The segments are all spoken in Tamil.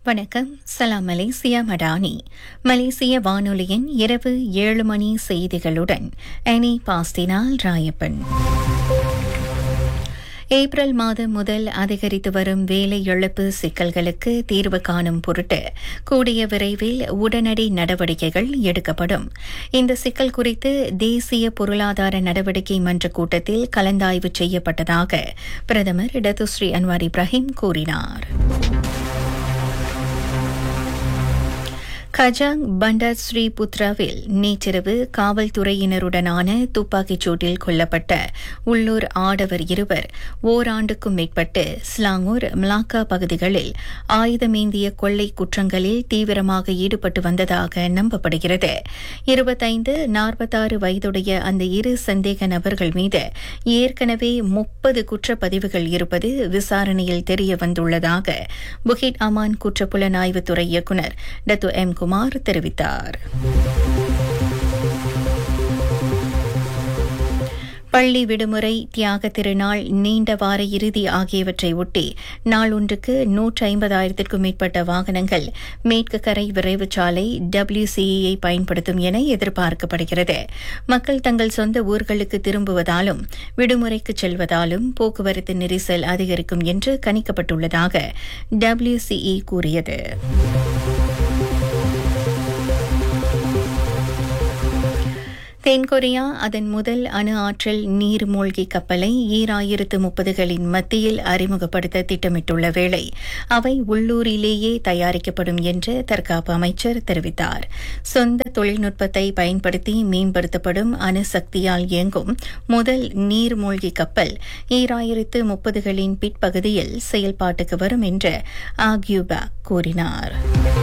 வணக்கம் சலாம் மலேசியா மடானி மலேசிய வானொலியின் இரவு ஏழு மணி செய்திகளுடன் அனி பாஸ்தினால் ராயப்பன் ஏப்ரல் மாதம் முதல் அதிகரித்து வரும் வேலை இழப்பு சிக்கல்களுக்கு தீர்வு காணும் பொருட்டு கூடிய விரைவில் உடனடி நடவடிக்கைகள் எடுக்கப்படும் இந்த சிக்கல் குறித்து தேசிய பொருளாதார நடவடிக்கை மன்ற கூட்டத்தில் கலந்தாய்வு செய்யப்பட்டதாக பிரதமர் இடதுஸ்ரீ அன்வார் இப்ராஹிம் கூறினார் கஜாங் பண்டர் ஸ்ரீ புத்ராவில் நேற்றிரவு காவல்துறையினருடனான துப்பாக்கிச் சூட்டில் கொல்லப்பட்ட உள்ளூர் ஆடவர் இருவர் ஓராண்டுக்கும் மேற்பட்டு ஸ்லாங்கூர் மலாக்கா பகுதிகளில் ஆயுதமேந்திய கொள்ளை குற்றங்களில் தீவிரமாக ஈடுபட்டு வந்ததாக நம்பப்படுகிறது இருபத்தைந்து நாற்பத்தாறு வயதுடைய அந்த இரு சந்தேக நபர்கள் மீது ஏற்கனவே முப்பது குற்றப்பதிவுகள் இருப்பது விசாரணையில் தெரிய வந்துள்ளதாக புகிட் அமான் குற்றப்புலனாய்வுத்துறை இயக்குநர் டத்து எம் குமார் தெரிவித்தார் பள்ளி விடுமுறை தியாக திருநாள் நீண்ட வார இறுதி ஆகியவற்றை ஒட்டி நாள் ஒன்றுக்கு நூற்று ஐம்பதாயிரத்திற்கும் மேற்பட்ட வாகனங்கள் மேற்கு கரை விரைவுச் சாலை டபிள்யூசிஇயை பயன்படுத்தும் என எதிர்பார்க்கப்படுகிறது மக்கள் தங்கள் சொந்த ஊர்களுக்கு திரும்புவதாலும் விடுமுறைக்கு செல்வதாலும் போக்குவரத்து நெரிசல் அதிகரிக்கும் என்று கணிக்கப்பட்டுள்ளதாக டபிள்யூசிஇ கூறியது தென்கொரியா அதன் முதல் அணு ஆற்றல் நீர்மூழ்கி கப்பலை ஈராயிரத்து முப்பதுகளின் மத்தியில் அறிமுகப்படுத்த திட்டமிட்டுள்ள வேளை அவை உள்ளூரிலேயே தயாரிக்கப்படும் என்று தற்காப்பு அமைச்சர் தெரிவித்தார் சொந்த தொழில்நுட்பத்தை பயன்படுத்தி மேம்படுத்தப்படும் அணுசக்தியால் இயங்கும் முதல் நீர்மூழ்கி கப்பல் ஈராயிரத்து முப்பதுகளின் பிற்பகுதியில் செயல்பாட்டுக்கு வரும் என்று ஆக்யூபா கூறினார்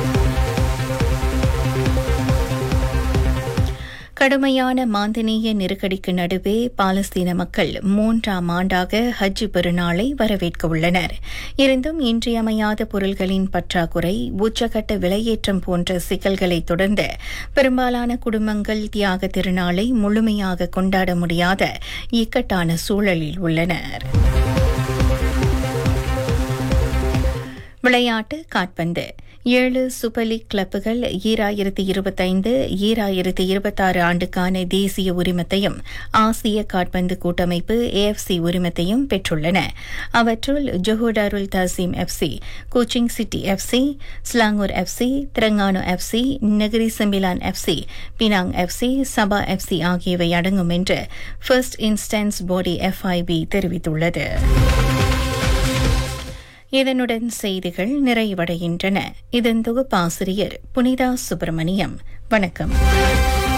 கடுமையான மாந்தனீய நெருக்கடிக்கு நடுவே பாலஸ்தீன மக்கள் மூன்றாம் ஆண்டாக ஹஜ் பெருநாளை வரவேற்க உள்ளனர் இருந்தும் இன்றியமையாத பொருள்களின் பற்றாக்குறை உச்சகட்ட விலையேற்றம் போன்ற சிக்கல்களை தொடர்ந்து பெரும்பாலான குடும்பங்கள் தியாக திருநாளை முழுமையாக கொண்டாட முடியாத இக்கட்டான சூழலில் உள்ளனர் விளையாட்டு காட்பந்து ஏழு சூப்பர் லீக் கிளப்புகள் ஈராயிரத்தி இருபத்தைந்து ஈராயிரத்தி இருபத்தாறு ஆண்டுக்கான தேசிய உரிமத்தையும் ஆசிய காட்பந்து கூட்டமைப்பு ஏஎஃப்சி உரிமத்தையும் பெற்றுள்ளன அவற்றுள் Johor Darul Tazim FC Kuching city FC Selangor FC Terengganu FC Negeri Sembilan FC Penang FC Sabah FC ஆகியவை அடங்கும் என்று ஃபர்ஸ்ட் இன்ஸ்டன்ஸ் பாடி எஃப்ஐபி தெரிவித்துள்ளது இதனுடன் செய்திகள் நிறைவடைகின்றன இதன் தொகுப்பாசிரியர் புனிதா சுப்பிரமணியம் வணக்கம்